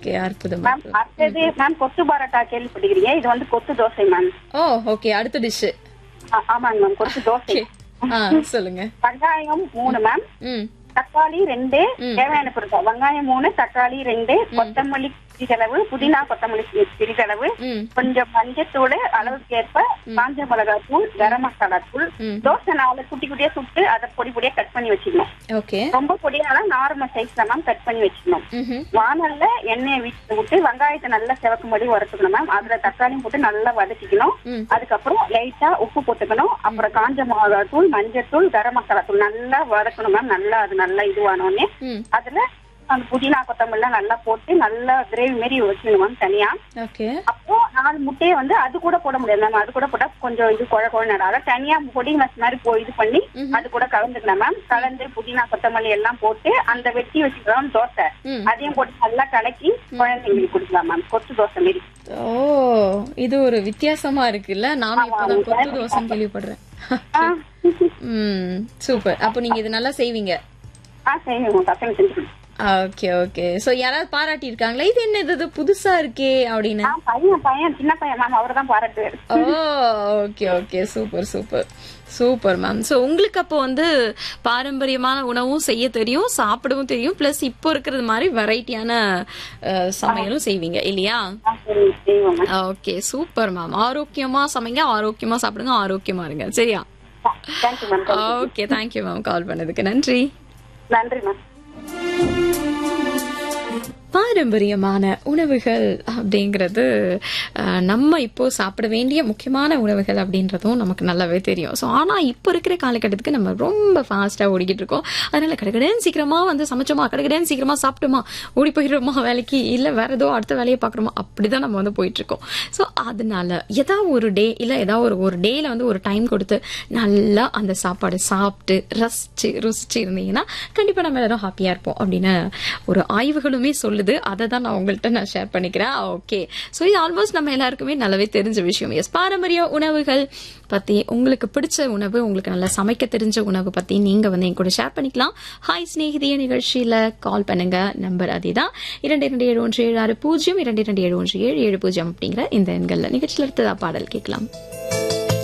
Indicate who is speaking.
Speaker 1: Okay அற்புதம்
Speaker 2: ma'am அடுத்தது ma'am கொத்து பரோட்டா கேள்விப்பட்டிருக்கீங்க இது வந்து kothu dosa ma'am
Speaker 1: oh okay அடுத்த டிஷ்
Speaker 2: ஆ, ஆமாங்க மேம் கொத்து தோசை
Speaker 1: ஆ சொல்லுங்க
Speaker 2: வெங்காயம் மூணு மேம்
Speaker 1: ம்
Speaker 2: தக்காளி ரெண்டு தேவையான பொருட்கள் வெங்காயம் மூணு தக்காளி ரெண்டு கொத்தமல்லி சிறிதளவு புதினா கொத்தமல்லி சி- சிறிதளவு
Speaker 1: ம்
Speaker 2: கொஞ்சம் மஞ்சத்தூள் அளவுக்கு ஏற்ப காஞ்ச மிளகாய் தூள் கரம் மசாலா தூள்
Speaker 1: ம்.
Speaker 2: தோசை நாலு குட்டி குட்டியா சுட்டு அதை பொடி பொடியா கட் பண்ணி வச்சுக்கணும்
Speaker 1: ஓகே
Speaker 2: ரொம்ப பொடியால நார்மல் சைஸ்ல மேம் கட் பண்ணி வச்சுக்கணும்
Speaker 1: ம்
Speaker 2: வானல்ல எண்ணெயை வீட்டு விட்டு வெங்காயத்தை நல்லா சிவக்கும்படி வறுத்துக்கணும் மேம் அதுல தக்காளியும் போட்டு நல்லா வதக்கிக்கணும்
Speaker 1: ம்.
Speaker 2: அதுக்கப்புறம் லைட்டா உப்பு போட்டுக்கணும் அப்புறம் காஞ்ச மிளகாய் தூள் மஞ்சத்தூள் கரம் மசாலா தூள் நல்லா வதக்கணும் மேம் நல்லா அது நல்லா இதுவானோடனே
Speaker 1: ம்
Speaker 2: அதுல அந்த புதினா கொத்தமல்லாம் நல்லா போட்டு நல்லா கிரேவி மாரி வச்சுக்கணும் மேம் தனியா
Speaker 1: ஓகே
Speaker 2: அப்போ நாலு முட்டையை வந்து அது கூட போட முடியாது மேம் அது கூட போட்டா கொஞ்சம் இது குழ குழந்தை அதை தனியா பொடி மஸ் மாதிரி போ இது பண்ணி அது கூட கலந்துக்கலாம் மேம் கலந்து புதினா கொத்தமல்லி எல்லாம் போட்டு அந்த வெட்டி வச்சுக்கலாம் தோசை
Speaker 1: ம்.
Speaker 2: அதையும் போட்டு நல்லா கலக்கி குழந்தைங்களுக்கு கொடுக்கலாம் மேம் கொத்து தோசை மாரி
Speaker 1: ஓ இது ஒரு வித்தியாசமா இருக்குல்ல நானும் இப்பதான் கொத்து தோசை கேள்விப்படுறேன்
Speaker 2: ஆ,
Speaker 1: ம் சூப்பர் அப்போ நீங்க இது நல்லா செய்வீங்க
Speaker 2: ஆ சரி உங்க பசங்க செஞ்சு கொடு.
Speaker 1: ஓகே ஓகே சோ யாராவது பாராட்டி இருக்காங்களா இது என்ன இது இது புதுசா இருக்கே அப்படின்னு
Speaker 2: ஆ பையன் பையன் சின்ன பையன் மேம் அவர் தான் பாராட்டுவாரு
Speaker 1: oh okay okay super super super ma'am so உங்களுக்கு அப்போ வந்து பாரம்பரியமான உணவும் செய்ய தெரியும் சாப்பிடவும் தெரியும் ப்ளஸ் இப்போ இருக்கிறது மாதிரி வெரைட்டியான சமையலும் செய்வீங்க இல்லையா
Speaker 2: ஆ சரி செய்வோம் மேம்
Speaker 1: ஓகே சூப்பர் மேம் ஆரோக்கியமா சமைங்க ஆரோக்கியமா சாப்பிடுங்க ஆரோக்கியமா இருங்க சரியா
Speaker 2: thank you ma'am
Speaker 1: okay thank you ma'am call பண்ணதுக்கு நன்றி
Speaker 2: நன்றி மேம்
Speaker 1: பாரம்பரியமான உணவுகள் அப்படிங்கிறது அஹ், நம்ம இப்போ சாப்பிட வேண்டிய முக்கியமான உணவுகள் அப்படின்றதும் நமக்கு நல்லாவே தெரியும் ஸோ ஆனால் இப்போ இருக்கிற காலகட்டத்துக்கு நம்ம ரொம்ப ஃபாஸ்ட்டாக ஓடிக்கிட்டு இருக்கோம் அதனால கடகடன்னு சீக்கிரமா வந்து சமைச்சோமா கடகடன்னு சீக்கிரமா சாப்பிட்டோமா ஓடி போயிடுறோமா வேலைக்கு இல்லை வேற ஏதோ அடுத்த வேலையை பார்க்குறோமா அப்படிதான் நம்ம வந்து போயிட்டு இருக்கோம் ஸோ அதனால ஏதாவது ஒரு டே இல்லை ஏதாவது ஒரு ஒரு டேல வந்து ஒரு டைம் கொடுத்து நல்லா அந்த சாப்பாடு சாப்பிட்டு ரசிச்சு ருசிச்சு இருந்தீங்கன்னா கண்டிப்பா நம்ம எல்லாரும் ஹாப்பியா இருப்போம் அப்படின்னு ஒரு ஆய்வுகளுமே சொல்லுது அதை தான் நான் உங்கள்கிட்ட நான் ஷேர் பண்ணிக்கிறேன் ஓகே ஸோ இது ஆல்மோஸ்ட் நம்ம எல்லாருக்குமே நல்லாவே தெரிஞ்ச விஷயம் எஸ் பாரம்பரிய உணவுகள் பத்தி உங்களுக்கு பிடிச்ச உணவு உங்களுக்கு நல்லா சமைக்க தெரிஞ்ச உணவு பத்தி நீங்க வந்து என் கூட ஷேர் பண்ணிக்கலாம் ஹாய் ஸ்நேகிதிய நிகழ்ச்சியில கால் பண்ணுங்க நம்பர் அதே தான் இரண்டு இரண்டு ஏழு ஒன்று ஏழு ஆறு பூஜ்ஜியம் இரண்டு இரண்டு ஏழு ஒன்று ஏழு ஏழு பூஜ்ஜியம் அப்படிங்கிற இந்த எண்கள்ல நிகழ்ச்சியில் அடுத்ததா பாடல் கேட்கலாம்